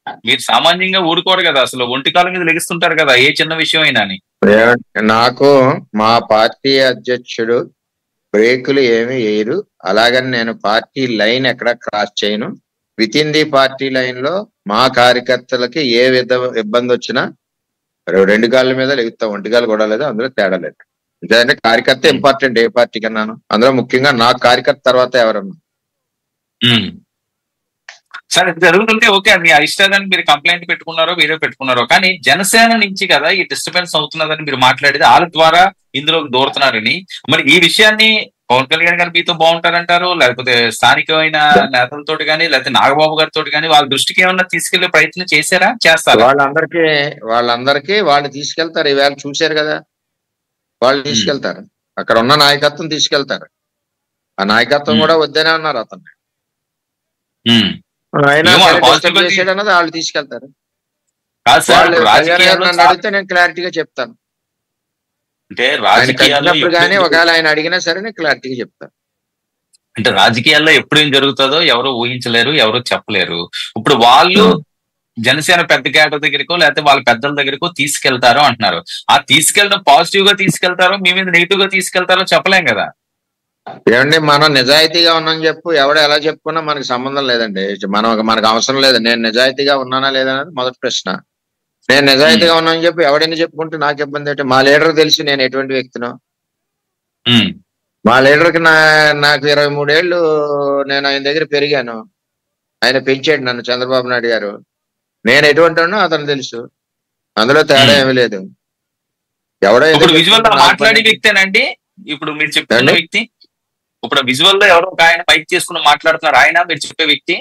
మీరు సామాన్యంగా ఊరుకోరు కదా అసలు ఒంటి కాలం మీద లెగిస్తుంటారు కదా ఏ చిన్న విషయం అయినా అని ఏమంటే నాకు మా పార్టీ అధ్యక్షుడు బ్రేకులు ఏమి వేయరు అలాగని నేను పార్టీ లైన్ ఎక్కడ క్రాస్ చేయను within the party line లో మా కార్యకర్తలకి ఏ విధ ఇబ్బంది వచ్చినా రె- రెండు కాళ్ళ మీద లెగుతాం ఒంటి కాళ్ళు కూడా లేదు అందులో తేడా లేదు ఎందుకంటే కార్యకర్త ఇంపార్టెంట్ ఏ పార్టీ కన్నాను అందులో ముఖ్యంగా నా కార్యకర్త తర్వాత ఎవరన్నా ఉమ్. సరే ఇది జరుగుతుంటే ఓకే మీ ఇష్టాన్ని మీరు కంప్లైంట్ పెట్టుకున్నారో మీరే పెట్టుకున్నారో కానీ జనసేన నుంచి కదా ఈ డిస్టర్బెన్స్ అవుతున్నదని మీరు మాట్లాడేది వాళ్ళ ద్వారా ఇందులోకి దూరుతున్నారని మరి ఈ విషయాన్ని పవన్ కళ్యాణ్ గారు మీతో బాగుంటారంటారు లేకపోతే స్థానికమైన నేతలతోటి కానీ లేకపోతే నాగబాబు గారితో కానీ వాళ్ళ దృష్టికి ఏమన్నా తీసుకెళ్లే ప్రయత్నం చేశారా చేస్తారా వాళ్ళందరికీ వాళ్ళందరికీ వాళ్ళు తీసుకెళ్తారు ఈవేళ చూశారు కదా వాళ్ళు తీసుకెళ్తారు అక్కడ ఉన్న నాయకత్వం తీసుకెళ్తారు ఆ నాయకత్వం Hmm. కూడా వద్దనే ఉన్నారు అతను ఉమ్. అయినా ఏమో, సరే positive disturb గా చేసాడు అన్నది వాళ్ళు తీసుకెళ్తారు కాదు సార్ వాళ్ళు ఇప్పుడు కళ్యాణ్ గారు రాజకీయాల్లో నన్ను అడిగితే నేను క్లారిటీగా చెప్తాను అంటే ఆయన రాజకీయాల్లో కలిసినప్పుడు కానీ ఎప్పుడు- ఒకవేళ ఆయన అడిగినా సరే నేను క్లారిటీగా చెప్తాను అంటే రాజకీయాల్లో ఎప్పుడు ఏం జరుగుతుందో ఎవరు ఊహించలేరు ఎవరు చెప్పలేరు ఇప్పుడు వాళ్ళు జనసేన పెద్ద కేటర్ దగ్గరకో లేకపోతే వాళ్ళ పెద్దల దగ్గరకో తీసుకెళ్తారు అంటున్నారు ఆ తీసుకెళ్ళడం పాజిటివ్ గా తీసుకెళ్తారో మీ మీద నెగిటివ్ గా తీసుకెళ్తారో చెప్పలేం కదా ఏమండి మనం నిజాయితీగా ఉన్నాం చెప్పు ఎవడు ఎలా చెప్పుకున్నా మనకి సంబంధం లేదండి మనం మనకు అవసరం లేదు నేను నిజాయితీగా ఉన్నానా లేదా అనేది మొదటి ప్రశ్న నేను నిజాయితీగా ఉన్నానని చెప్పి ఎవడైనా చెప్పుకుంటే నాకు ఇబ్బంది ఏంటి మా లీడర్ తెలిసి నేను ఎటువంటి వ్యక్తినో ఉమ్, మా లీడర్కి నా నాకు ఇరవై మూడేళ్లు నేను ఆయన దగ్గర పెరిగాను ఆయన పెంచాడు నన్ను చంద్రబాబు నాయుడు గారు నేను ఎటువంటి వాడినో అతను తెలుసు అందులో తేడా Hmm. ఏమీ లేదు ఎవడో ఏదో ఇప్పుడు విజువల్ లో చెప్పుకుంటే నాకు మాట్లాడే పని. వ్యక్తేనండి ఇప్పుడు మీరు చెప్తున్న ఏండి? వ్యక్తి ఇప్పుడు విజువల్ లో ఎవరో ఒక ఆయన మైక్ చేసుకుని మాట్లాడుతున్నారు ఆయన మీరు చెప్పే వ్యక్తి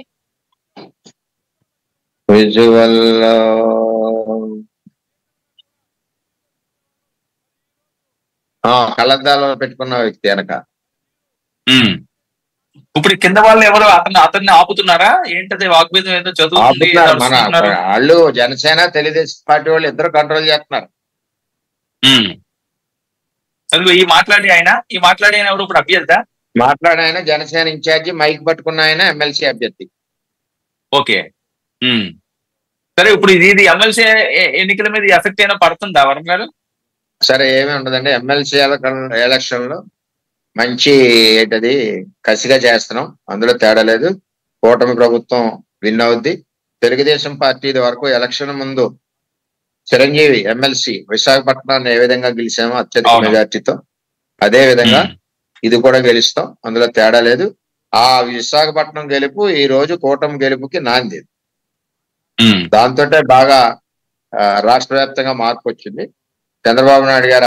విజువల్ కళ్ళద్దాలో పెట్టుకున్న వ్యక్తి వెనక ఉమ్. ఇప్పుడు కింద వాళ్ళు ఎవరు అతన్ని అతన్ని ఆపుతున్నారా ఏంటది వాగ్వేదం ఏదో చదువుతుంది ఆపుతున్నారు మన నడుస్తున్నారు. వాళ్ళు జనసేన తెలుగుదేశం పార్టీ వాళ్ళు ఇద్దరు కంట్రోల్ చేస్తున్నారు ఉమ్. అదిగో ఈ మాట్లాడి ఆయన ఈ మాట్లాడి ఆయన ఎవరు ఇప్పుడు అభ్యర్థ మాట్లాడిన ఆయన జనసేన ఇన్ఛార్జి మైక్ పట్టుకున్న ఆయన ఎమ్మెల్సీ అభ్యర్థి ఓకే ఉమ్. సరే ఇప్పుడు ఇది ఇది ఎమ్మెల్సీ ఎన్నికల మీద ఎఫెక్ట్ అయినా పడుతుందా వరం గారు సరే ఏమీ ఉండదండి ఎమ్మెల్సీ ఎలక్షన్ లో మంచి ఏంటది కసిగా చేస్తున్నాం అందులో తేడా లేదు కూటమి ప్రభుత్వం విన్ అవుద్ది తెలుగుదేశం పార్టీ ఇది వరకు ఎలక్షన్ ముందు చిరంజీవి ఎమ్మెల్సీ విశాఖపట్నాన్ని ఏ విధంగా గెలిచామో అత్యధిక అవును. మెజార్టీతో అదే విధంగా ఉమ్. ఇది కూడా గెలుస్తాం అందులో తేడా లేదు ఆ విశాఖపట్నం గెలుపు ఈ రోజు కూటమి గెలుపుకి నాంది ఉమ్. దాంతో బాగా ఆ, రాష్ట్ర వ్యాప్తంగా మార్పు వచ్చింది చంద్రబాబు నాయుడు గారు